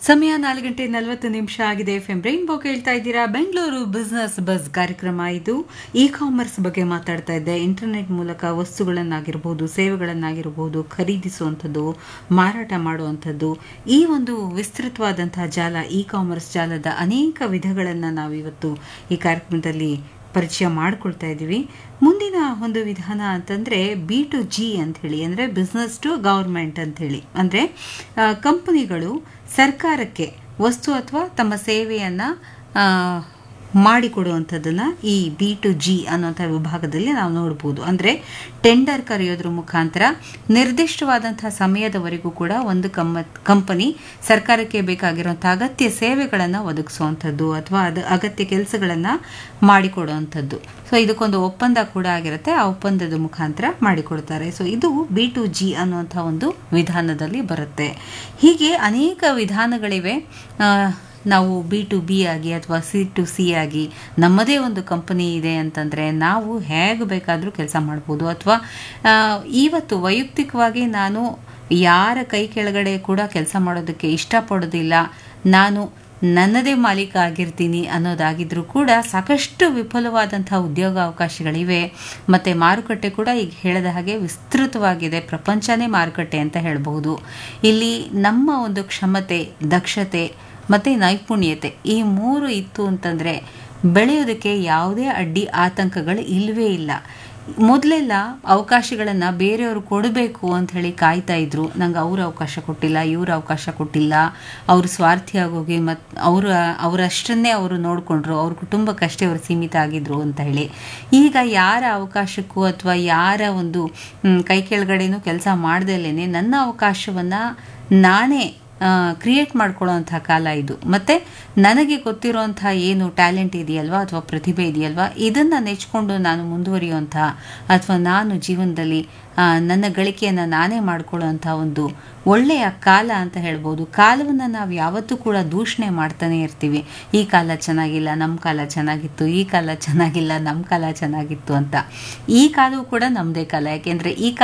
ಸಮಯ ನಾಲ್ಕು ಗಂಟೆ ನಲವತ್ತು ನಿಮಿಷ ಆಗಿದೆ ಎಫ್ ಎಂ ರೈನ್ಬೋ ಕೇಳ್ತಾ ಇದ್ದೀರಾ ಬೆಂಗಳೂರು ಬಿಸ್ನೆಸ್ ಬಸ್ ಕಾರ್ಯಕ್ರಮ ಇದು ಇ ಕಾಮರ್ಸ್ ಬಗ್ಗೆ ಮಾತಾಡ್ತಾ ಇದ್ದೆ ಇಂಟರ್ನೆಟ್ ಮೂಲಕ ವಸ್ತುಗಳನ್ನಾಗಿರ್ಬೋದು ಸೇವೆಗಳನ್ನಾಗಿರ್ಬೋದು ಖರೀದಿಸುವಂಥದ್ದು ಮಾರಾಟ ಮಾಡುವಂಥದ್ದು ಈ ಒಂದು ವಿಸ್ತೃತವಾದಂತಹ ಜಾಲ ಇ ಕಾಮರ್ಸ್ ಜಾಲದ ಅನೇಕ ವಿಧಗಳನ್ನು ನಾವಿವತ್ತು ಈ ಕಾರ್ಯಕ್ರಮದಲ್ಲಿ ಪರಿಚಯ ಮಾಡ್ಕೊಳ್ತಾ ಇದ್ದೀವಿ ಮುಂದಿನ ಒಂದು ವಿಧಾನ ಅಂತಂದರೆ ಬಿ ಟು ಜಿ ಅಂಥೇಳಿ ಅಂದರೆ ಬಿಸ್ನೆಸ್ ಟು ಗೌರ್ಮೆಂಟ್ ಅಂಥೇಳಿ ಅಂದರೆ ಕಂಪನಿಗಳು ಸರ್ಕಾರಕ್ಕೆ ವಸ್ತು ಅಥವಾ ತಮ್ಮ ಸೇವೆಯನ್ನು ಮಾಡಿಕೊಡುವಂಥದ್ದನ್ನು ಈ ಬಿ ಟು ಜಿ ಅನ್ನೋಂಥ ವಿಭಾಗದಲ್ಲಿ ನಾವು ನೋಡ್ಬೋದು ಅಂದರೆ ಟೆಂಡರ್ ಕರೆಯೋದ್ರ ಮುಖಾಂತರ ನಿರ್ದಿಷ್ಟವಾದಂಥ ಸಮಯದವರೆಗೂ ಕೂಡ ಒಂದು ಕಮ್ಮ ಕಂಪನಿ ಸರ್ಕಾರಕ್ಕೆ ಬೇಕಾಗಿರುವಂಥ ಅಗತ್ಯ ಸೇವೆಗಳನ್ನು ಒದಗಿಸುವಂಥದ್ದು ಅಥವಾ ಅದು ಅಗತ್ಯ ಕೆಲಸಗಳನ್ನು ಮಾಡಿಕೊಡುವಂಥದ್ದು ಸೊ ಇದಕ್ಕೊಂದು ಒಪ್ಪಂದ ಕೂಡ ಆಗಿರುತ್ತೆ ಆ ಒಪ್ಪಂದದ ಮುಖಾಂತರ ಮಾಡಿಕೊಡ್ತಾರೆ ಸೊ ಇದು ಬಿ ಟು ಜಿ ಅನ್ನುವಂಥ ಒಂದು ವಿಧಾನದಲ್ಲಿ ಬರುತ್ತೆ ಹೀಗೆ ಅನೇಕ ವಿಧಾನಗಳಿವೆ ನಾವು ಬಿ ಟು ಬಿ ಆಗಿ ಅಥವಾ ಸಿ ಟು ಸಿ ಆಗಿ ನಮ್ಮದೇ ಒಂದು ಕಂಪನಿ ಇದೆ ಅಂತಂದರೆ ನಾವು ಹೇಗೆ ಬೇಕಾದರೂ ಕೆಲಸ ಮಾಡ್ಬೋದು ಅಥವಾ ಇವತ್ತು ವೈಯಕ್ತಿಕವಾಗಿ ನಾನು ಯಾರ ಕೈ ಕೆಳಗಡೆ ಕೂಡ ಕೆಲಸ ಮಾಡೋದಕ್ಕೆ ಇಷ್ಟಪಡೋದಿಲ್ಲ ನಾನು ನನ್ನದೇ ಮಾಲೀಕ ಆಗಿರ್ತೀನಿ ಅನ್ನೋದಾಗಿದ್ರೂ ಕೂಡ ಸಾಕಷ್ಟು ವಿಫಲವಾದಂಥ ಉದ್ಯೋಗಾವಕಾಶಗಳಿವೆ ಮತ್ತು ಮಾರುಕಟ್ಟೆ ಕೂಡ ಈಗ ಹೇಳಿದ ಹಾಗೆ ವಿಸ್ತೃತವಾಗಿದೆ ಪ್ರಪಂಚನೇ ಮಾರುಕಟ್ಟೆ ಅಂತ ಹೇಳಬಹುದು ಇಲ್ಲಿ ನಮ್ಮ ಒಂದು ಕ್ಷಮತೆ ದಕ್ಷತೆ ಮತ್ತು ನೈಪುಣ್ಯತೆ ಈ ಮೂರು ಇತ್ತು ಅಂತಂದರೆ ಬೆಳೆಯೋದಕ್ಕೆ ಯಾವುದೇ ಅಡ್ಡಿ ಆತಂಕಗಳು ಇಲ್ಲವೇ ಇಲ್ಲ ಮೊದಲೆಲ್ಲ ಅವಕಾಶಗಳನ್ನು ಬೇರೆಯವರು ಕೊಡಬೇಕು ಅಂತ ಹೇಳಿ ಕಾಯ್ತಾ ಇದ್ರು ನಂಗೆ ಅವ್ರು ಅವಕಾಶ ಕೊಟ್ಟಿಲ್ಲ ಇವ್ರು ಅವಕಾಶ ಕೊಟ್ಟಿಲ್ಲ ಅವರು ಸ್ವಾರ್ಥಿಯಾಗೋಗಿ ಮತ್ತು ಅವರ ಅವರಷ್ಟನ್ನೇ ಅವರು ನೋಡಿಕೊಂಡ್ರು ಅವ್ರ ಕುಟುಂಬಕ್ಕಷ್ಟೇ ಅವರು ಸೀಮಿತ ಆಗಿದ್ರು ಅಂತ ಹೇಳಿ ಈಗ ಯಾರ ಅವಕಾಶಕ್ಕೂ ಅಥವಾ ಯಾರ ಒಂದು ಕೈ ಕೆಳಗಡೆನೂ ಕೆಲಸ ಮಾಡ್ದಲೇ ನನ್ನ ಅವಕಾಶವನ್ನು ನಾನೇ ಕ್ರಿಯೇಟ್ ಮಾಡ್ಕೊಳ್ಳೋವಂಥ ಕಾಲ ಇದು ಮತ್ತು ನನಗೆ ಗೊತ್ತಿರೋವಂಥ ಏನು ಟ್ಯಾಲೆಂಟ್ ಇದೆಯಲ್ವಾ ಅಥವಾ ಪ್ರತಿಭೆ ಇದೆಯಲ್ವಾ ಇದನ್ನು ನೆಚ್ಕೊಂಡು ನಾನು ಮುಂದುವರಿಯುವಂಥ ಅಥವಾ ನಾನು ಜೀವನದಲ್ಲಿ ನನ್ನ ಗಳಿಕೆಯನ್ನು ನಾನೇ ಮಾಡ್ಕೊಳ್ಳೋವಂಥ ಒಂದು ಒಳ್ಳೆಯ ಕಾಲ ಅಂತ ಹೇಳ್ಬೋದು ಕಾಲವನ್ನು ನಾವು ಯಾವತ್ತೂ ಕೂಡ ದೂಷಣೆ ಮಾಡ್ತಾನೆ ಇರ್ತೀವಿ ಈ ಕಾಲ ಚೆನ್ನಾಗಿಲ್ಲ ನಮ್ಮ ಕಾಲ ಚೆನ್ನಾಗಿತ್ತು ಈ ಕಾಲ ಚೆನ್ನಾಗಿಲ್ಲ ನಮ್ಮ ಕಾಲ ಚೆನ್ನಾಗಿತ್ತು ಅಂತ ಈ ಕಾಲವೂ ಕೂಡ ನಮ್ಮದೇ ಕಾಲ ಯಾಕೆಂದರೆ ಈ ಕಾಲ